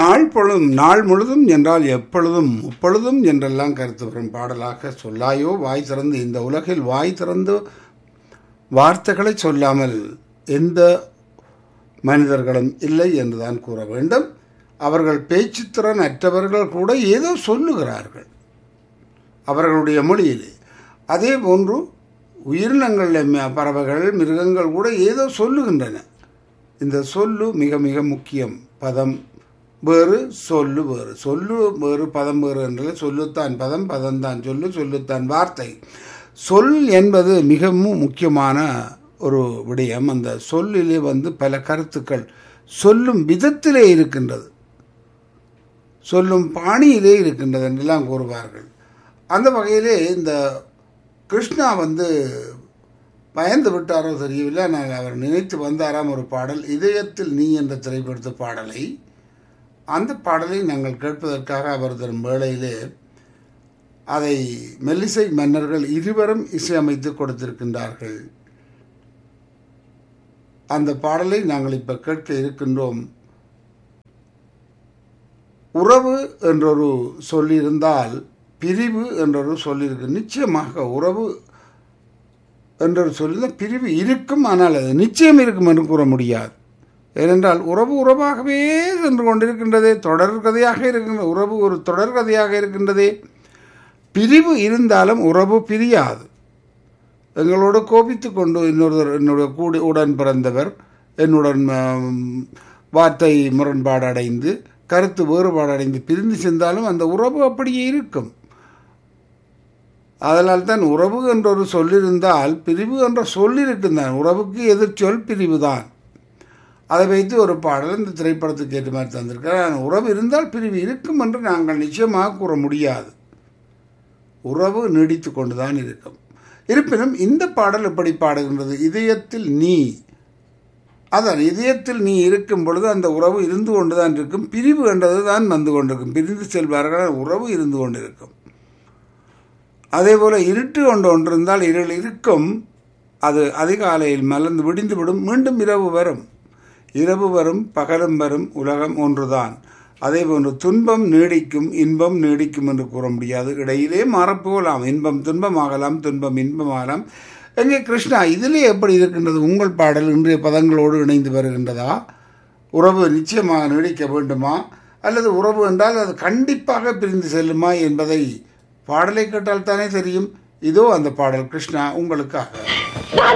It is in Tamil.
நாள் பொழுதும் நாள் முழுதும் என்றால் எப்பொழுதும் எப்பொழுதும் என்றெல்லாம் கருத்து வரும் பாடலாக சொல்லாயோ வாய் திறந்து இந்த உலகில் வாய் திறந்து வார்த்தைகளை சொல்லாமல் எந்த மனிதர்களும் இல்லை என்றுதான் கூற வேண்டும் அவர்கள் பேச்சுத்திறன் அற்றவர்கள் கூட ஏதோ சொல்லுகிறார்கள் அவர்களுடைய மொழியிலே அதே போன்று உயிரினங்கள் பறவைகள் மிருகங்கள் கூட ஏதோ சொல்லுகின்றன இந்த சொல்லு மிக மிக முக்கியம் பதம் வேறு சொல்லு வேறு சொல்லு வேறு பதம் வேறு என்றால் சொல்லுத்தான் பதம் பதம்தான் சொல்லு சொல்லுத்தான் வார்த்தை சொல் என்பது மிகவும் முக்கியமான ஒரு விடயம் அந்த சொல்லிலே வந்து பல கருத்துக்கள் சொல்லும் விதத்திலே இருக்கின்றது சொல்லும் பாணியிலே இருக்கின்றது என்றெல்லாம் கூறுவார்கள் அந்த வகையிலே இந்த கிருஷ்ணா வந்து பயந்து விட்டாரோ தெரியவில்லை ஆனால் அவர் நினைத்து வந்தாராம் ஒரு பாடல் இதயத்தில் நீ என்ற திரைப்படத்து பாடலை அந்த பாடலை நாங்கள் கேட்பதற்காக அவர் தரும் வேளையிலே அதை மெல்லிசை மன்னர்கள் இருவரும் இசையமைத்து கொடுத்திருக்கின்றார்கள் அந்த பாடலை நாங்கள் இப்போ கேட்க இருக்கின்றோம் உறவு என்றொரு சொல்லியிருந்தால் பிரிவு என்றொரு சொல்லியிருக்கு நிச்சயமாக உறவு என்றொரு சொல்லியிருந்தால் பிரிவு இருக்கும் ஆனால் அது நிச்சயம் இருக்கும் என்று கூற முடியாது ஏனென்றால் உறவு உறவாகவே சென்று கொண்டிருக்கின்றதே தொடர் கதையாக இருக்கின்ற உறவு ஒரு தொடர் கதையாக இருக்கின்றதே பிரிவு இருந்தாலும் உறவு பிரியாது எங்களோடு கோபித்து கொண்டு இன்னொருவர் என்னுடைய கூடி உடன் பிறந்தவர் என்னுடன் வார்த்தை முரண்பாடு அடைந்து கருத்து வேறுபாடு அடைந்து பிரிந்து சென்றாலும் அந்த உறவு அப்படியே இருக்கும் அதனால் தான் உறவு என்ற ஒரு சொல்லிருந்தால் பிரிவு என்ற சொல் இருக்குந்தான் உறவுக்கு எதிர்ச்சொல் பிரிவு தான் அதை வைத்து ஒரு பாடல் இந்த திரைப்படத்துக்கு ஏற்ற மாதிரி தந்திருக்கிறார் உறவு இருந்தால் பிரிவு இருக்கும் என்று நாங்கள் நிச்சயமாக கூற முடியாது உறவு நீடித்து கொண்டுதான் இருக்கும் இருப்பினும் இந்த பாடல் எப்படி பாடுகின்றது இதயத்தில் நீ அதான் இதயத்தில் நீ இருக்கும் பொழுது அந்த உறவு இருந்து கொண்டுதான் இருக்கும் பிரிவு என்றது தான் வந்து கொண்டிருக்கும் பிரிந்து செல்வார்கள் உறவு இருந்து கொண்டிருக்கும் அதே போல இருட்டு கொண்டு ஒன்றிருந்தால் இருள் இருக்கும் அது அதிகாலையில் மலர்ந்து விடிந்துவிடும் மீண்டும் இரவு வரும் இரவு வரும் பகலும் வரும் உலகம் ஒன்றுதான் அதே போன்று துன்பம் நீடிக்கும் இன்பம் நீடிக்கும் என்று கூற முடியாது இடையிலே மாறப்போகலாம் இன்பம் துன்பமாகலாம் துன்பம் இன்பமாகலாம் எங்கே கிருஷ்ணா இதிலே எப்படி இருக்கின்றது உங்கள் பாடல் இன்றைய பதங்களோடு இணைந்து வருகின்றதா உறவு நிச்சயமாக நீடிக்க வேண்டுமா அல்லது உறவு என்றால் அது கண்டிப்பாக பிரிந்து செல்லுமா என்பதை பாடலை கேட்டால் தானே தெரியும் இதோ அந்த பாடல் கிருஷ்ணா உங்களுக்காக